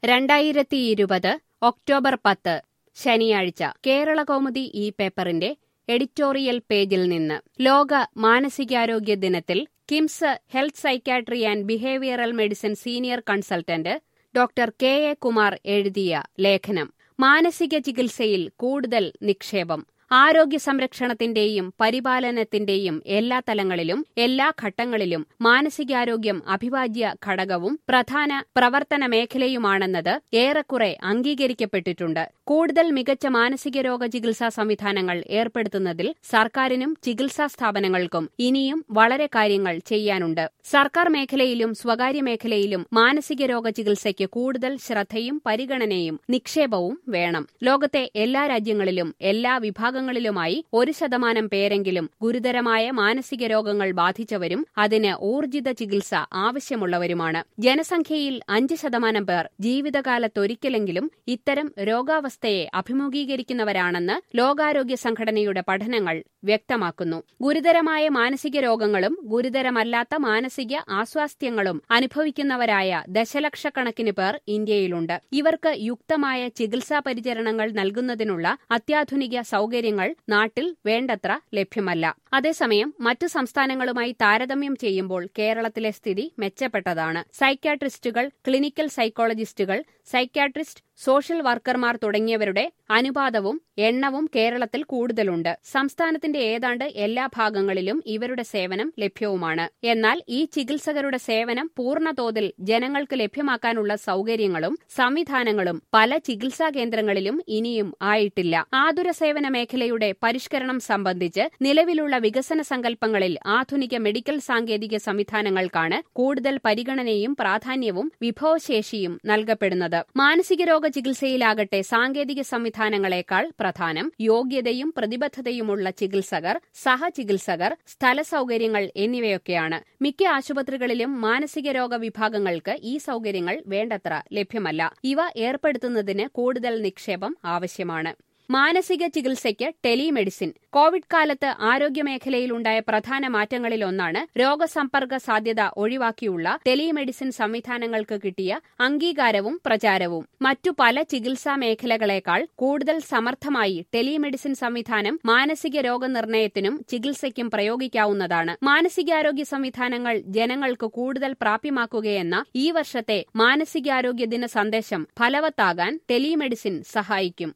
രണ്ടായിരത്തി ഇരുപത് ഒക്ടോബർ പത്ത് ശനിയാഴ്ച കേരളകൗമുദി ഈ പേപ്പറിന്റെ എഡിറ്റോറിയൽ പേജിൽ നിന്ന് ലോക മാനസികാരോഗ്യ ദിനത്തിൽ KIMS health psychiatry and behavioural medicine senior consultant doctor K A Kumar എഴുതിയ ലേഖനം മാനസിക ചികിത്സയിൽ കൂടുതൽ നിക്ഷേപം ആരോഗ്യ സംരക്ഷണത്തിന്റെയും പരിപാലനത്തിന്റെയും എല്ലാ തലങ്ങളിലും എല്ലാ ഘട്ടങ്ങളിലും മാനസികാരോഗ്യം അഭിവാജ്യ ഘടകവും പ്രധാന പ്രവർത്തന മേഖലയുമാണെന്നത് ഏറെക്കുറെ അംഗീകരിക്കപ്പെട്ടിട്ടുണ്ട് കൂടുതൽ മികച്ച മാനസിക രോഗ ചികിത്സാ സംവിധാനങ്ങൾ ഏർപ്പെടുത്തുന്നതിൽ സർക്കാരിനും ചികിത്സാ സ്ഥാപനങ്ങൾക്കും ഇനിയും വളരെ കാര്യങ്ങൾ ചെയ്യാനുണ്ട് സർക്കാർ മേഖലയിലും സ്വകാര്യ മേഖലയിലും മാനസിക രോഗ ചികിത്സയ്ക്ക് കൂടുതൽ ശ്രദ്ധയും പരിഗണനയും നിക്ഷേപവും വേണം ലോകത്തെ എല്ലാ രാജ്യങ്ങളിലും എല്ലാ വിഭാഗങ്ങളിലുമായി ഒരു ശതമാനം പേരെങ്കിലും ഗുരുതരമായ മാനസിക രോഗങ്ങൾ ബാധിച്ചവരും അതിന് ഊർജിത ചികിത്സ ആവശ്യമുള്ളവരുമാണ് ജനസംഖ്യയിൽ അഞ്ച് ശതമാനം പേർ ജീവിതകാലത്തൊരിക്കലെങ്കിലും ഇത്തരം രോഗാവസ്ഥയെ അഭിമുഖീകരിക്കുന്നവരാണെന്ന് ലോകാരോഗ്യ സംഘടനയുടെ പഠനങ്ങൾ വ്യക്തമാക്കുന്നു ഗുരുതരമായ മാനസിക രോഗങ്ങളും ഗുരുതരമല്ലാത്ത മാനസിക ആസ്വാസ്ഥ്യങ്ങളും അനുഭവിക്കുന്നവരായ ദശലക്ഷക്കണക്കിന് പേർ ഇന്ത്യയിലുണ്ട് ഇവർക്ക് യുക്തമായ ചികിത്സാ പരിചരണങ്ങൾ നൽകുന്നതിനുള്ള അത്യാധുനിക സൗകര്യങ്ങൾ നാട്ടിൽ വേണ്ടത്ര ലഭ്യമല്ല അതേസമയം മറ്റു സംസ്ഥാനങ്ങളുമായി താരതമ്യം ചെയ്യുമ്പോൾ കേരളത്തിലെ സ്ഥിതി മെച്ചപ്പെട്ടതാണ് സൈക്യാട്രിസ്റ്റുകൾ ക്ലിനിക്കൽ സൈക്കോളജിസ്റ്റുകൾ സൈക്യാട്രിസ്റ്റ് സോഷ്യൽ വർക്കർമാർ തുടങ്ങിയവരുടെ അനുപാതവും എണ്ണവും കേരളത്തിൽ കൂടുതലുണ്ട് സംസ്ഥാനത്തിന്റെ ഏതാണ്ട് എല്ലാ ഭാഗങ്ങളിലും ഇവരുടെ സേവനം ലഭ്യവുമാണ് എന്നാൽ ഈ ചികിത്സകരുടെ സേവനം പൂർണ്ണതോതിൽ ജനങ്ങൾക്ക് ലഭ്യമാക്കാനുള്ള സൗകര്യങ്ങളും സംവിധാനങ്ങളും പല ചികിത്സാ കേന്ദ്രങ്ങളിലും ഇനിയും ആയിട്ടില്ല ആതുര സേവന മേഖലയുടെ പരിഷ്കരണം സംബന്ധിച്ച് നിലവിലുള്ള വികസന സങ്കല്പങ്ങളിൽ ആധുനിക മെഡിക്കൽ സാങ്കേതിക സംവിധാനങ്ങൾക്കാണ് കൂടുതൽ പരിഗണനയും പ്രാധാന്യവും വിഭവശേഷിയും നൽകപ്പെടുന്നത് മാനസിക രോഗ ചികിത്സയിലാകട്ടെ സാങ്കേതിക സംവിധാനങ്ങളെക്കാൾ പ്രധാനം യോഗ്യതയും പ്രതിബദ്ധതയുമുള്ള ചികിത്സകർ സഹചികിത്സകർ സ്ഥല സൗകര്യങ്ങൾ എന്നിവയൊക്കെയാണ് മിക്ക ആശുപത്രികളിലും മാനസിക രോഗ വിഭാഗങ്ങൾക്ക് ഈ സൗകര്യങ്ങൾ വേണ്ടത്ര ലഭ്യമല്ല ഇവ ഏർപ്പെടുത്തുന്നതിന് കൂടുതൽ നിക്ഷേപം ആവശ്യമാണ് മാനസിക ചികിത്സയ്ക്ക് ടെലിമെഡിസിൻ കോവിഡ് കാലത്ത് ആരോഗ്യമേഖലയിലുണ്ടായ പ്രധാന മാറ്റങ്ങളിലൊന്നാണ് രോഗസമ്പർക്ക സാധ്യത ഒഴിവാക്കിയുള്ള ടെലിമെഡിസിൻ സംവിധാനങ്ങൾക്ക് കിട്ടിയ അംഗീകാരവും പ്രചാരവും മറ്റു പല ചികിത്സാ മേഖലകളെക്കാൾ കൂടുതൽ സമർത്ഥമായി ടെലിമെഡിസിൻ സംവിധാനം മാനസിക രോഗനിർണയത്തിനും ചികിത്സയ്ക്കും പ്രയോഗിക്കാവുന്നതാണ് മാനസികാരോഗ്യ സംവിധാനങ്ങൾ ജനങ്ങൾക്ക് കൂടുതൽ പ്രാപ്യമാക്കുകയെന്ന ഈ വർഷത്തെ മാനസികാരോഗ്യ ദിന സന്ദേശം ഫലവത്താകാൻ ടെലിമെഡിസിൻ സഹായിക്കും